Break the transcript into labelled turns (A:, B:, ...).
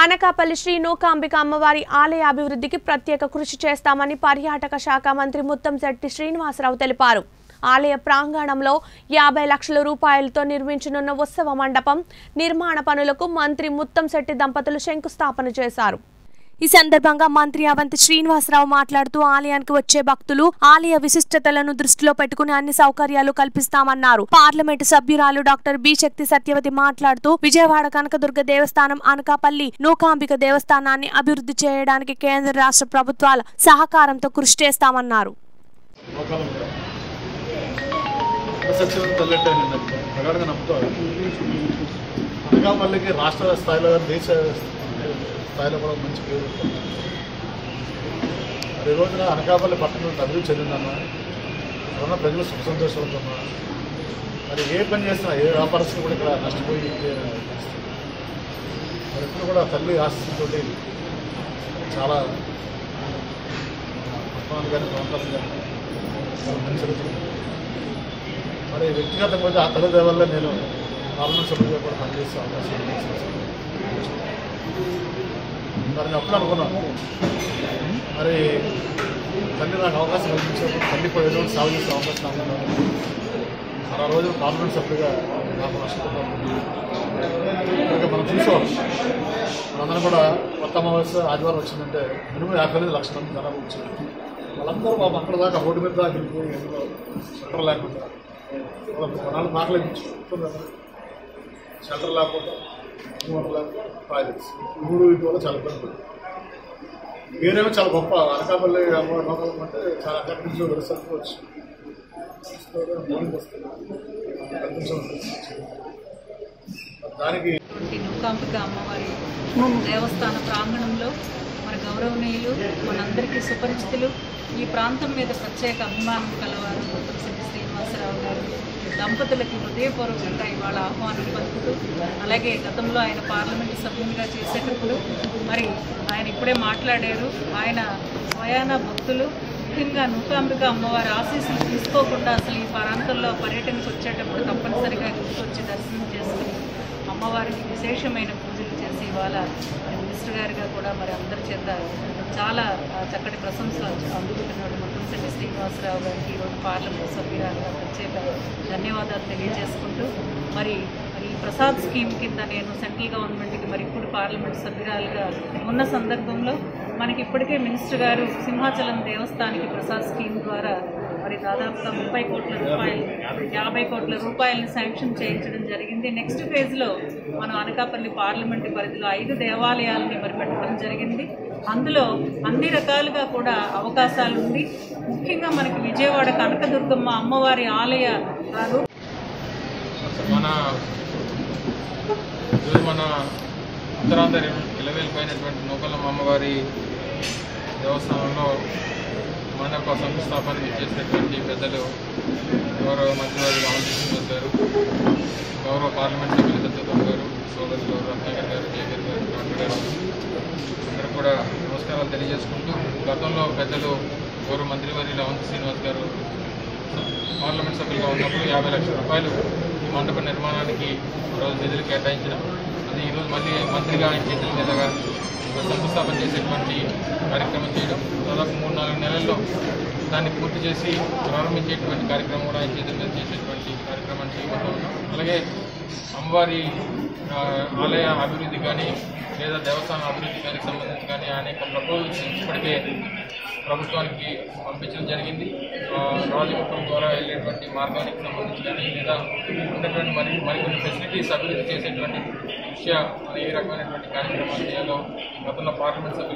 A: అనకాపల్లి శ్రీ నూకాంబిక అమ్మవారి ఆలయ అభివృద్ధికి ప్రత్యేక కృషి చేస్తామని పర్యాటక శాఖ మంత్రి ముత్తంశెట్టి శ్రీనివాసరావు తెలిపారు ఆలయ ప్రాంగణంలో యాభై లక్షల రూపాయలతో నిర్మించనున్న ఉత్సవ మండపం నిర్మాణ పనులకు మంత్రి ముత్తంశెట్టి దంపతులు శంకుస్థాపన చేశారు ఈ సందర్భంగా మంత్రి అవంతి శ్రీనివాసరావు మాట్లాడుతూ ఆలయానికి వచ్చే భక్తులు ఆలయ విశిష్టతలను దృష్టిలో పెట్టుకుని అన్ని సౌకర్యాలు కల్పిస్తామన్నారు పార్లమెంటు సభ్యురాలు డాక్టర్ బి శక్తి సత్యవతి మాట్లాడుతూ విజయవాడ కనకదుర్గ దేవస్థానం అనకాపల్లి నూకాంబిక దేవస్థానాన్ని అభివృద్ధి చేయడానికి కేంద్ర రాష్ట్ర ప్రభుత్వాల సహకారంతో కృషి చేస్తామన్నారు
B: లోకాలంలో సత్యం తల్లెట్టే నేను ప్రగాఢంగా నమ్ముతాను అనకాపల్లికి రాష్ట్ర స్థాయిలో దేశ స్థాయిలో కూడా మంచి పేరు ఉంది. మరి ఈ రోజున అనకాపల్లి పట్టణం అభివృద్ధి చెందిందన్నా ఉన్న ప్రజలు సుఖ సంతోషాలతో ఉన్నారు. మరి ఏ పని చేసినా ఏ వ్యాపారస్తులు కూడా ఇక్కడ నష్టపోయి పరిస్థితి. మరి ఎప్పుడు కూడా తల్లి ఆశతో చాలా పట్టణాలు కానీ ప్రాంతాలు కానీ చాలా మంచి జరుగుతుంది మరి వ్యక్తిగతంగా అయితే ఆ తల్లి వల్ల నేను పార్లమెంట్ సభ్యులుగా కూడా పనిచేసే అవకాశం ఉంది. మరి నేను అప్పుడు అనుకున్నాను మరి తల్లి నాకు అవకాశం కల్పించినప్పుడు తల్లి కూడా ఏదో ఒకటి సేవ చేసే అవకాశం అనుకున్నాను మరి ఆ రోజు పార్లమెంట్ సభ్యులుగా నాకు నష్టపోతాను ఇంకా మనం చూసేవాళ్ళం మనందరం కూడా కొత్త అమావాస్య ఆదివారం వచ్చిందంటే మినిమం యాభై ఐదు లక్షల మంది జనాభా వచ్చారు వాళ్ళందరూ పాపం అక్కడ దాకా రోడ్డు మీద దాకా వెళ్ళిపోయి ఎందులో షెల్టర్ లేకుండా వాళ్ళకి కొనాలి మాటలు ఇచ్చుకుంటున్నారు షెల్టర్ లేకపోతే వాటర్ లేకపోతే టాయిలెట్స్ ఈ మూడు వీటి వల్ల చాలా ఇబ్బంది పడుతుంది పేరేమో చాలా గొప్ప అనకాపల్లి అమ్మవారి లోకం అంటే చాలా అక్కడి నుంచి వెలుసరికి వచ్చి మార్నింగ్ వస్తుంది కనిపించడం దానికి
C: ఉన్నటువంటి నూకాంబిక అమ్మవారి దేవస్థాన ప్రాంగణంలో మన గౌరవనీయులు మనందరికీ సుపరిచితులు ఈ ప్రాంతం మీద ప్రత్యేక అభిమానం కలవారు ముత్తంశెట్టి శ్రీనివాసరావు గారు దంపతులకి హృదయపూర్వకంగా ఇవాళ ఆహ్వానం పలుకుతూ అలాగే గతంలో ఆయన పార్లమెంటు సభ్యునిగా చేసేటప్పుడు మరి ఆయన ఇప్పుడే మాట్లాడారు ఆయన స్వయాన భక్తులు ముఖ్యంగా నూకాంబిక అమ్మవారి ఆశీస్సులు తీసుకోకుండా అసలు ఈ ప్రాంతంలో పర్యటనకు వచ్చేటప్పుడు తప్పనిసరిగా గుర్తొచ్చి దర్శనం చేసుకుని అమ్మవారికి విశేషమైన పూజలు చేసి ఇవాళ మరి మినిస్టర్ గారిగా కూడా మరి అందరి చేత చాలా ఆ, చక్కటి ప్రశంసలు అందుకుంటున్నాడు ముత్తంశెట్టి శ్రీనివాసరావు గారికి ఈరోజు పార్లమెంట్ సభ్యురాలుగా ప్రత్యేక ధన్యవాదాలు తెలియజేసుకుంటూ మరి మరి ఈ ప్రసాద్ స్కీమ్ కింద నేను సెంట్రల్ గవర్నమెంట్కి మరి ఇప్పుడు పార్లమెంట్ సభ్యురాలుగా ఉన్న సందర్భంలో మనకి ఇప్పటికే మినిస్టర్ గారు సింహాచలం దేవస్థానికి ప్రసాద్ స్కీమ్ ద్వారా మరి దాదాపుగా ముప్పై కోట్ల రూపాయలు యాభై కోట్ల రూపాయలను శాంక్షన్ చేయించడం జరిగింది నెక్స్ట్ ఫేజ్లో మనం అనకాపల్లి పార్లమెంటు పరిధిలో ఐదు దేవాలయాలని మరి పెట్టడం జరిగింది అందులో అన్ని రకాలుగా కూడా అవకాశాలు ఉంది ముఖ్యంగా మనకి విజయవాడ కనకదుర్గమ్మ అమ్మవారి ఆలయ ఆ రూ-
D: మన ఈరోజు మన ఉత్తరాంధ్ర ఇలవేలిపోయినటువంటి నూకలమ్మ అమ్మవారి దేవస్థానంలో మండప శంకుస్థాపన చేసినటువంటి పెద్దలు గౌరవ మంత్రివారి రామకృష్ణ గారు గౌరవ పార్లమెంట్ సభ్యులు దత్తత్వం గారు సోదరులు రత్నాకర్ గారు జయకర్ గారు డాక్టర్ గారు అందరూ కూడా నమస్కారాలు తెలియజేసుకుంటూ గతంలో పెద్దలు గౌరవ మంత్రివర్యులు అవంతి శ్రీనివాస్ గారు పార్లమెంట్ సభ్యులుగా ఉన్నప్పుడు యాభై లక్షల రూపాయలు ఈ మండప నిర్మాణానికి ఆ రోజు నిధులు కేటాయించిన అది ఈరోజు మళ్ళీ మంత్రిగా ఆయన చేతుల మీదుగా శంకుస్థాపన చేసేటువంటి కార్యక్రమం చేయడం దాదాపు మూడు నాలుగు నెలల్లో దాన్ని పూర్తి చేసి ప్రారంభించేటువంటి కార్యక్రమం కూడా ఆయన చేతుల మీద చేసేటువంటి కార్యక్రమాన్ని చేయబోతా ఉన్నాం అలాగే అమ్మవారి ఆ, ఆలయ అభివృద్ధి కానీ లేదా దేవస్థాన అభివృద్ధి కానీ సంబంధించి కానీ అనేక ప్రపోజల్స్ ఇప్పటికే ప్రభుత్వానికి పంపించడం జరిగింది ఆ, రాజముఖం ద్వారా వెళ్ళేటువంటి మార్గానికి సంబంధించి కానీ లేదా ఉన్నటువంటి మరి మరికొన్ని ఫెసిలిటీస్ అభివృద్ధి చేసేటువంటి విషయ ఏ రకమైనటువంటి కార్యక్రమాలు చేయాలో గతంలో పార్లమెంట్ సభ్యులు